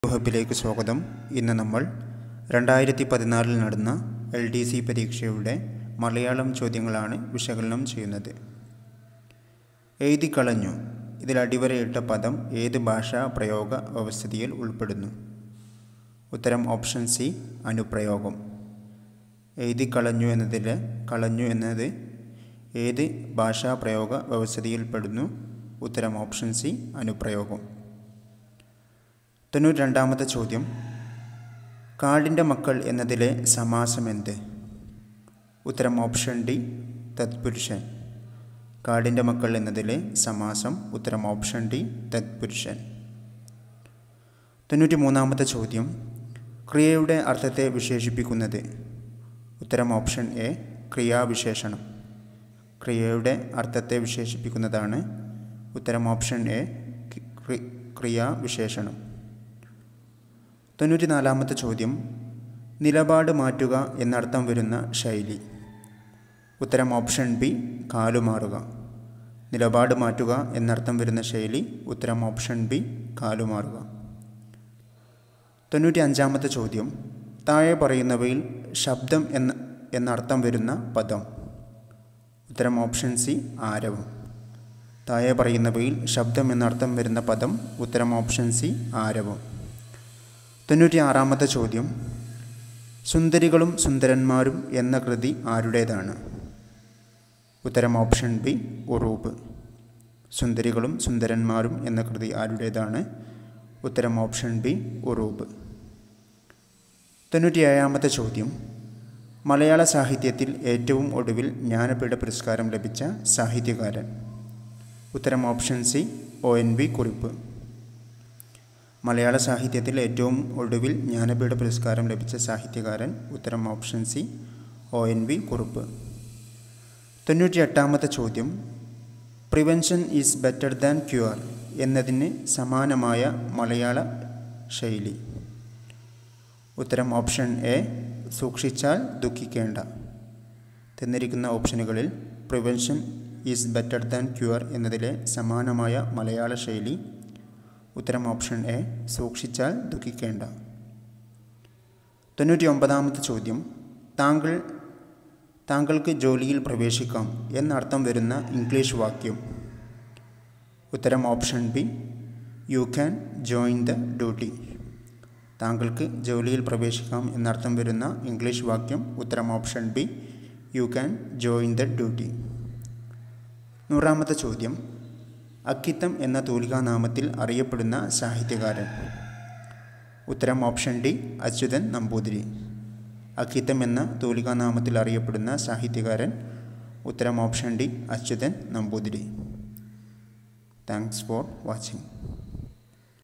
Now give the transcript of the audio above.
ഹബിലേക്ക് സ്വാഗതം ഇന്ന് നമ്മൾ രണ്ടായിരത്തി പതിനാലിൽ നടന്ന എൽ ഡി സി പരീക്ഷയുടെ മലയാളം ചോദ്യങ്ങളാണ് വിശകലനം ചെയ്യുന്നത് എഴുതിക്കളഞ്ഞു ഇതിൽ അടിവരയിട്ട പദം ഏത് ഭാഷാ പ്രയോഗ വ്യവസ്ഥിതിയിൽ ഉൾപ്പെടുന്നു ഉത്തരം ഓപ്ഷൻ സി അനുപ്രയോഗം എഴുതിക്കളഞ്ഞു എന്നതിൽ കളഞ്ഞു എന്നത് ഏത് ഭാഷാ പ്രയോഗ വ്യവസ്ഥിതിയിൽപ്പെടുന്നു ഉത്തരം ഓപ്ഷൻ സി അനുപ്രയോഗം തൊണ്ണൂറ്റി രണ്ടാമത്തെ ചോദ്യം കാടിൻ്റെ മക്കൾ എന്നതിലെ സമാസം എന്ത് ഉത്തരം ഓപ്ഷൻ ഡി തത്പുരുഷൻ കാടിൻ്റെ മക്കൾ എന്നതിലെ സമാസം ഉത്തരം ഓപ്ഷൻ ഡി തത്പുരുഷൻ തൊണ്ണൂറ്റി മൂന്നാമത്തെ ചോദ്യം ക്രിയയുടെ അർത്ഥത്തെ വിശേഷിപ്പിക്കുന്നത് ഉത്തരം ഓപ്ഷൻ എ ക്രിയാവിശേഷണം ക്രിയയുടെ അർത്ഥത്തെ വിശേഷിപ്പിക്കുന്നതാണ് ഉത്തരം ഓപ്ഷൻ എ ക്രിയാവിശേഷണം തൊണ്ണൂറ്റി നാലാമത്തെ ചോദ്യം നിലപാട് മാറ്റുക എന്നർത്ഥം വരുന്ന ശൈലി ഉത്തരം ഓപ്ഷൻ ബി കാലുമാറുക നിലപാട് മാറ്റുക എന്നർത്ഥം വരുന്ന ശൈലി ഉത്തരം ഓപ്ഷൻ ബി കാലുമാറുക തൊണ്ണൂറ്റി അഞ്ചാമത്തെ ചോദ്യം താഴെ പറയുന്നവയിൽ ശബ്ദം എന്ന എന്നർത്ഥം വരുന്ന പദം ഉത്തരം ഓപ്ഷൻ സി ആരവം താഴെ പറയുന്നവയിൽ ശബ്ദം എന്നർത്ഥം വരുന്ന പദം ഉത്തരം ഓപ്ഷൻ സി ആരവം തൊണ്ണൂറ്റി ആറാമത്തെ ചോദ്യം സുന്ദരികളും സുന്ദരന്മാരും എന്ന കൃതി ആരുടേതാണ് ഉത്തരം ഓപ്ഷൻ ബി ഉറൂബ് സുന്ദരികളും സുന്ദരന്മാരും എന്ന കൃതി ആരുടേതാണ് ഉത്തരം ഓപ്ഷൻ ബി ഉറൂബ് തൊണ്ണൂറ്റി ഏഴാമത്തെ ചോദ്യം മലയാള സാഹിത്യത്തിൽ ഏറ്റവും ഒടുവിൽ ജ്ഞാനപീഠ പുരസ്കാരം ലഭിച്ച സാഹിത്യകാരൻ ഉത്തരം option C O N V Kurup മലയാള സാഹിത്യത്തിൽ ഏറ്റവും ഒടുവിൽ ജ്ഞാനപീഠ പുരസ്കാരം ലഭിച്ച സാഹിത്യകാരൻ ഉത്തരം option C O N V Kurup തൊണ്ണൂറ്റി എട്ടാമത്തെ ചോദ്യം prevention is better than cure എന്നതിന് സമാനമായ മലയാള ശൈലി ഉത്തരം ഓപ്ഷൻ എ സൂക്ഷിച്ചാൽ ദുഃഖിക്കേണ്ട തന്നിരിക്കുന്ന ഓപ്ഷനുകളിൽ prevention is better than cure എന്നതിലെ സമാനമായ മലയാള ശൈലി ഉത്തരം ഓപ്ഷൻ എ സൂക്ഷിച്ചാൽ ദുഃഖിക്കേണ്ട തൊണ്ണൂറ്റി ഒമ്പതാമത്തെ ചോദ്യം താങ്കൾ താങ്കൾക്ക് ജോലിയിൽ പ്രവേശിക്കാം എന്നർത്ഥം വരുന്ന ഇംഗ്ലീഷ് വാക്യം ഉത്തരം option B you can join the duty താങ്കൾക്ക് ജോലിയിൽ പ്രവേശിക്കാം എന്നർത്ഥം വരുന്ന ഇംഗ്ലീഷ് വാക്യം ഉത്തരം option B you can join the duty നൂറാമത്തെ ചോദ്യം അക്കിത്തം എന്ന തൂലികാനാമത്തിൽ അറിയപ്പെടുന്ന സാഹിത്യകാരൻ ഉത്തരം ഓപ്ഷൻ ഡി അച്യുതൻ നമ്പൂതിരി അക്കിത്തം എന്ന തൂലികാനാമത്തിൽ അറിയപ്പെടുന്ന സാഹിത്യകാരൻ ഉത്തരം option D Achuthan Namboothiri thanks for watching